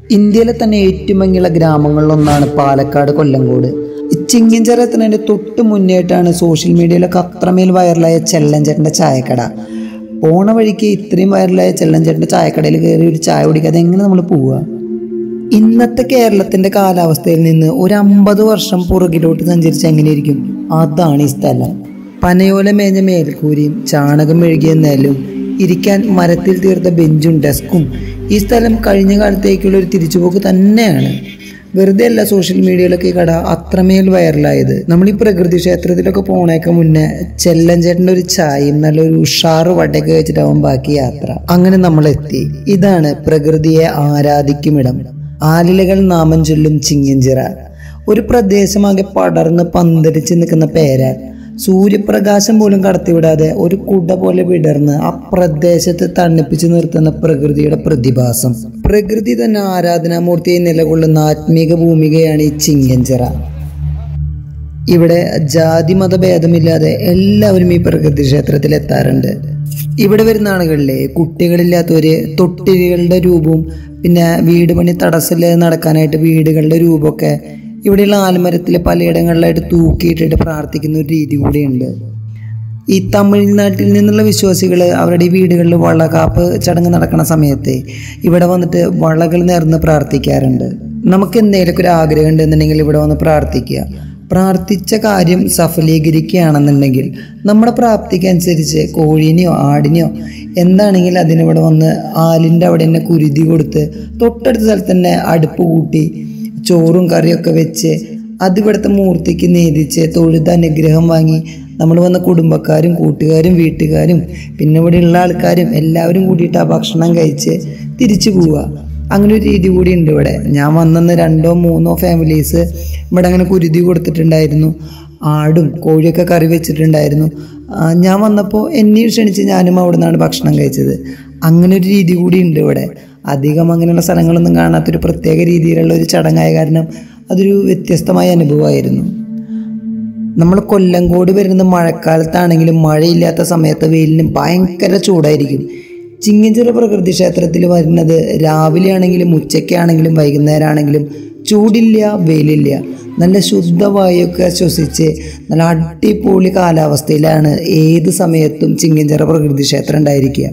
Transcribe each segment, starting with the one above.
ഇന്ത്യയിലെ തന്നെ ഏറ്റവും ഭംഗിയുള്ള ഗ്രാമങ്ങളിലൊന്നാണ് പാലക്കാട് കൊല്ലങ്കോട് ഈ ചിങ്ങിഞ്ചിറ എത്തുന്നതിൻ്റെ തൊട്ട് മുന്നേറ്റാണ് സോഷ്യൽ മീഡിയയിലൊക്കെ അത്രമേൽ വൈറലായ ചെല്ലഞ്ചേട്ടൻ്റെ ചായക്കട പോണ വഴിക്ക് ഇത്രയും വൈറലായ ചെല്ലഞ്ചേട്ടൻ്റെ ചായക്കടയിൽ കയറി ഒരു ചായ കുടിക്കാതെ എങ്ങനെ നമ്മൾ പോവുക ഇന്നത്തെ കേരളത്തിന്റെ കാലാവസ്ഥയിൽ നിന്ന് ഒരു അമ്പത് വർഷം പുറകിലോട്ട് സഞ്ചരിച്ച എങ്ങനെയിരിക്കും അതാണ് ഈ സ്ഥലം പനയോല മേഞ്ഞ മേൽക്കൂരിയും ചാണകം മെഴുകിയ നെല്ലും ഇരിക്കാൻ മരത്തിൽ തീർത്ത ബെഞ്ചും ഡെസ്കും ഈ സ്ഥലം കഴിഞ്ഞ കാലത്തേക്കുള്ള ഒരു തിരിച്ചുപോക്ക് തന്നെയാണ് വെറുതെ അല്ല സോഷ്യൽ മീഡിയയിലൊക്കെ ഈ കട അത്രമേൽ വൈറലായത് നമ്മൾ ഈ പ്രകൃതി ക്ഷേത്രത്തിലൊക്കെ പോണേക്ക് മുന്നേ ചെല്ലഞ്ചേട്ടൻ്റെ ഒരു ചായയും നല്ലൊരു ഉഷാറ് വടയൊക്കെ വെച്ചിട്ടാവും ബാക്കി യാത്ര അങ്ങനെ നമ്മൾ എത്തി ഇതാണ് പ്രകൃതിയെ ആരാധിക്കുമിടം ആലിലകൾ നാമം ചൊല്ലും ചിങ്ങഞ്ചിറ ഒരു പ്രദേശമാകെ പടർന്ന് പന്തരിച്ച് നിൽക്കുന്ന പേരാൽ സൂര്യപ്രകാശം പോലും കടത്തിവിടാതെ ഒരു കുട പോലെ വിടർന്ന് ആ പ്രദേശത്തെ തണുപ്പിച്ച് നിർത്തുന്ന പ്രകൃതിയുടെ പ്രതിഭാസം പ്രകൃതി തന്നെ ആരാധനാമൂർത്തിയായി നിലകൊള്ളുന്ന ആത്മീക ഭൂമികയാണ് ഈ ചിങ്ങഞ്ചിറ ഇവിടെ ജാതി മത ഭേദമില്ലാതെ എല്ലാവരും ഈ പ്രകൃതി ക്ഷേത്രത്തിൽ എത്താറുണ്ട് ഇവിടെ വരുന്ന ആളുകളിലെ കുട്ടികളില്ലാത്തവര് തൊട്ടിലുകളുടെ രൂപവും പിന്നെ വീട് പണി തടസ്സമില്ലാതെ നടക്കാനായിട്ട് വീടുകളുടെ രൂപമൊക്കെ ഇവിടെയുള്ള ആൽമരത്തിൽ പലയിടങ്ങളിലായിട്ട് തൂക്കിയിട്ടിട്ട് പ്രാർത്ഥിക്കുന്ന ഒരു രീതി കൂടിയുണ്ട് ഈ തമിഴ്നാട്ടിൽ നിന്നുള്ള വിശ്വാസികൾ അവരുടെ ഈ വീടുകളിൽ വളകാപ്പ് ചടങ്ങ് നടക്കുന്ന സമയത്ത് ഇവിടെ വന്നിട്ട് വളകൾ നേർന്ന് പ്രാർത്ഥിക്കാറുണ്ട് നമുക്ക് എന്തെങ്കിലുമൊക്കെ ഒരു ആഗ്രഹം ഉണ്ടെന്നുണ്ടെങ്കിൽ ഇവിടെ വന്ന് പ്രാർത്ഥിക്കുക പ്രാർത്ഥിച്ച കാര്യം സഫലീകരിക്കുകയാണെന്നുണ്ടെങ്കിൽ നമ്മുടെ പ്രാപ്തിക്ക് അനുസരിച്ച് കോഴീനെയോ ആടിനെയോ എന്താണെങ്കിലും അതിനിവിടെ വന്ന് ആലിൻ്റെ അവിടെ തന്നെ കുരുതി കൊടുത്ത് തൊട്ടടുത്ത സ്ഥലത്ത് തന്നെ അടുപ്പ് കൂട്ടി ചോറും കറിയൊക്കെ വെച്ച് അത് ഇവിടുത്തെ മൂർത്തിക്ക് നേദിച്ച് തൊഴുത് അനുഗ്രഹം വാങ്ങി നമ്മൾ വന്ന കുടുംബക്കാരും കൂട്ടുകാരും വീട്ടുകാരും പിന്നെ ഇവിടെ ഉള്ള ആൾക്കാരും എല്ലാവരും കൂടിയിട്ട് ആ ഭക്ഷണം കഴിച്ച് തിരിച്ചു പോവുക അങ്ങനെ ഒരു രീതി കൂടി ഉണ്ട് ഇവിടെ ഞാൻ വന്നെന്ന് രണ്ടോ മൂന്നോ ഫാമിലീസ് ഇവിടെ അങ്ങനെ കുരുതി കൊടുത്തിട്ടുണ്ടായിരുന്നു ആടും കോഴിയൊക്കെ കറി വെച്ചിട്ടുണ്ടായിരുന്നു ആ, ഞാൻ വന്നപ്പോൾ എന്നെയും ക്ഷണിച്ച് ഞാനും അവിടെ നിന്നാണ് ഭക്ഷണം കഴിച്ചത് അങ്ങനെ ഒരു രീതി കൂടി ഉണ്ട് ഇവിടെ അധികം അങ്ങനെയുള്ള സ്ഥലങ്ങളൊന്നും കാണാത്തൊരു പ്രത്യേക രീതിയിലുള്ള ഒരു ചടങ്ങായ കാരണം അതൊരു വ്യത്യസ്തമായ അനുഭവമായിരുന്നു നമ്മൾ കൊല്ലങ്കോട് വരുന്നത് മഴക്കാലത്താണെങ്കിലും മഴയില്ലാത്ത സമയത്ത് വെയിലിന് ഭയങ്കര ചൂടായിരിക്കും ചിങ്ങഞ്ചിറ പ്രകൃതി ക്ഷേത്രത്തിൽ വരുന്നത് രാവിലെ ആണെങ്കിലും ഉച്ചയ്ക്കാണെങ്കിലും വൈകുന്നേരം ആണെങ്കിലും ചൂടില്ല വെയിലില്ല നല്ല ശുദ്ധവായുവൊക്കെ ശ്വസിച്ച് നല്ല അടിപൊളി കാലാവസ്ഥയിലാണ് ഏത് സമയത്തും ചിങ്ങഞ്ചിറ പ്രകൃതി ക്ഷേത്രം ഉണ്ടായിരിക്കുക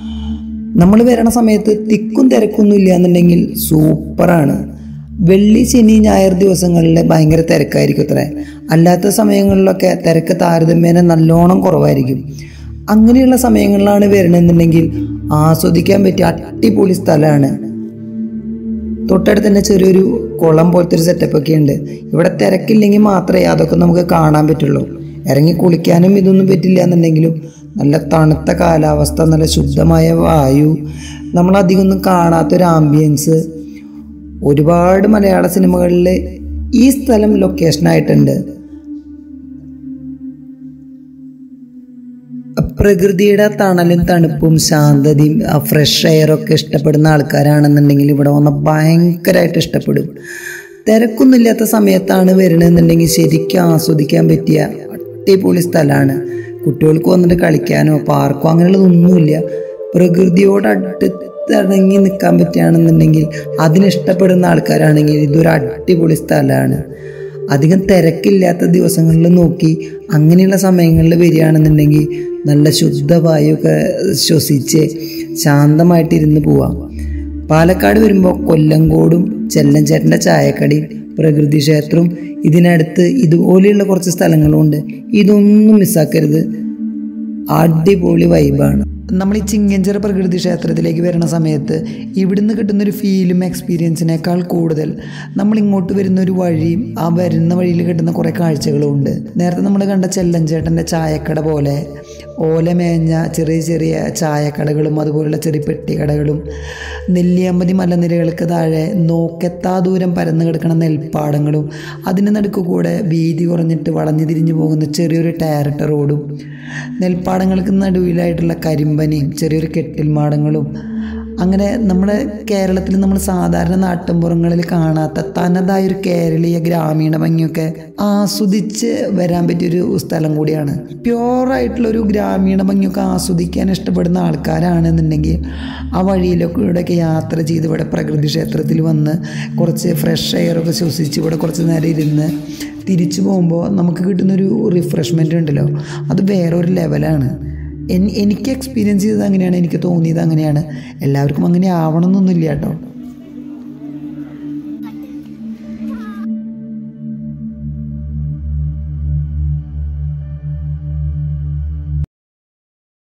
നമ്മൾ വരണ സമയത്ത് തിക്കും തിരക്കൊന്നും ഇല്ല എന്നുണ്ടെങ്കിൽ സൂപ്പറാണ് വെള്ളി ശനി ഞായർ ദിവസങ്ങളിൽ ഭയങ്കര തിരക്കായിരിക്കും അത്രേ അല്ലാത്ത സമയങ്ങളിലൊക്കെ തിരക്ക് താരതമ്യേന നല്ലോണം കുറവായിരിക്കും അങ്ങനെയുള്ള സമയങ്ങളിലാണ് വരണമെന്നുണ്ടെങ്കിൽ ആസ്വദിക്കാൻ പറ്റിയ അടിപൊളി സ്ഥലമാണ് തൊട്ടടുത്ത് തന്നെ ചെറിയൊരു കുളം പോലത്തെ ഒരു സെറ്റപ്പ് ഒക്കെ ഉണ്ട് ഇവിടെ തിരക്കില്ലെങ്കിൽ മാത്രമേ അതൊക്കെ നമുക്ക് കാണാൻ പറ്റുള്ളൂ ഇറങ്ങി കുളിക്കാനും ഇതൊന്നും പറ്റില്ല എന്നുണ്ടെങ്കിലും നല്ല തണുത്ത കാലാവസ്ഥ നല്ല ശുദ്ധമായ വായു നമ്മളധികം ഒന്നും കാണാത്തൊരു ആംബിയൻസ് ഒരുപാട് മലയാള സിനിമകളിൽ ഈ സ്ഥലം ലൊക്കേഷനായിട്ടുണ്ട് പ്രകൃതിയുടെ തണലും തണുപ്പും ശാന്തതയും ഫ്രഷ് എയറൊക്കെ ഇഷ്ടപ്പെടുന്ന ആൾക്കാരാണെന്നുണ്ടെങ്കിൽ ഇവിടെ വന്ന് ഭയങ്കരമായിട്ട് ഇഷ്ടപ്പെടും തിരക്കൊന്നുമില്ലാത്ത സമയത്താണ് വരണമെന്നുണ്ടെങ്കിൽ ശരിക്കും ആസ്വദിക്കാൻ പറ്റിയ അടിപൊളി സ്ഥലമാണ് കുട്ടികൾക്ക് വന്നിട്ട് കളിക്കാനോ പാർക്കോ അങ്ങനെയുള്ളതൊന്നുമില്ല പ്രകൃതിയോട് അടുത്തിറങ്ങി നിൽക്കാൻ പറ്റുകയാണെന്നുണ്ടെങ്കിൽ അതിനിഷ്ടപ്പെടുന്ന ആൾക്കാരാണെങ്കിൽ ഇതൊരു അടിപൊളി സ്ഥലമാണ് അധികം തിരക്കില്ലാത്ത ദിവസങ്ങളിൽ നോക്കി അങ്ങനെയുള്ള സമയങ്ങളിൽ വരികയാണെന്നുണ്ടെങ്കിൽ നല്ല ശുദ്ധവായുവൊക്കെ ശ്വസിച്ച് ശാന്തമായിട്ടിരുന്ന് പോവാം പാലക്കാട് വരുമ്പോൾ കൊല്ലങ്കോടും ചെല്ലഞ്ചേട്ടൻ്റെ ചായക്കടയും പ്രകൃതി ക്ഷേത്രവും ഇതിനടുത്ത് ഇതുപോലെയുള്ള കുറച്ച് സ്ഥലങ്ങളുണ്ട് ഇതൊന്നും മിസ്സാക്കരുത് അടിപൊളി വൈബാണ് നമ്മൾ ഈ ചിങ്ങഞ്ചിറ പ്രകൃതി ക്ഷേത്രത്തിലേക്ക് വരുന്ന സമയത്ത് ഇവിടുന്ന് കിട്ടുന്ന ഒരു ഫീലും എക്സ്പീരിയൻസിനേക്കാൾ കൂടുതൽ നമ്മൾ ഇങ്ങോട്ട് വരുന്ന ഒരു വഴിയും ആ വരുന്ന വഴിയിൽ കിട്ടുന്ന കുറേ കാഴ്ചകളും ഉണ്ട് നേരത്തെ നമ്മൾ കണ്ട ചെല്ലഞ്ചേട്ടൻ്റെ ചായക്കട പോലെ ഓലമേഞ്ഞ ചെറിയ ചെറിയ ചായക്കടകളും അതുപോലുള്ള ചെറിയ പെട്ടിക്കടകളും നെല്ലിയമ്പതി മലനിരകൾക്ക് താഴെ നോക്കെത്താ ദൂരം പരന്നു കിടക്കുന്ന നെൽപ്പാടങ്ങളും അതിന് നടുക്ക് കൂടെ വീതി കുറഞ്ഞിട്ട് വളഞ്ഞു തിരിഞ്ഞു പോകുന്ന ചെറിയൊരു ടാരട്ട റോഡും നെൽപ്പാടങ്ങൾക്ക് നടുവിലായിട്ടുള്ള കരിമ്പനിയും ചെറിയൊരു കെട്ടിൽ മാടങ്ങളും അങ്ങനെ നമ്മുടെ കേരളത്തിൽ നമ്മൾ സാധാരണ നാട്ടിൻപുറങ്ങളിൽ കാണാത്ത തനതായൊരു കേരളീയ ഗ്രാമീണ ഭംഗിയൊക്കെ ആസ്വദിച്ച് വരാൻ പറ്റിയൊരു സ്ഥലം കൂടിയാണ് പ്യുവറായിട്ടുള്ളൊരു ഗ്രാമീണ ഭംഗിയൊക്കെ ആസ്വദിക്കാൻ ഇഷ്ടപ്പെടുന്ന ആൾക്കാരാണെന്നുണ്ടെങ്കിൽ ആ വഴിയിലൊക്കെ യാത്ര ചെയ്ത് ഇവിടെ പ്രകൃതി ക്ഷേത്രത്തിൽ വന്ന് കുറച്ച് ഫ്രഷ് എയറൊക്കെ ശ്വസിച്ച് ഇവിടെ കുറച്ച് നേരം ഇരുന്ന് തിരിച്ചു പോകുമ്പോൾ നമുക്ക് കിട്ടുന്നൊരു റിഫ്രഷ്മെൻ്റ് ഉണ്ടല്ലോ അത് വേറൊരു ലെവലാണ് എൻ എനിക്ക് എക്സ്പീരിയൻസ് ചെയ്തത് അങ്ങനെയാണ് എനിക്ക് തോന്നിയത് അങ്ങനെയാണ് എല്ലാവർക്കും അങ്ങനെ ആവണമെന്നൊന്നുമില്ല കേട്ടോ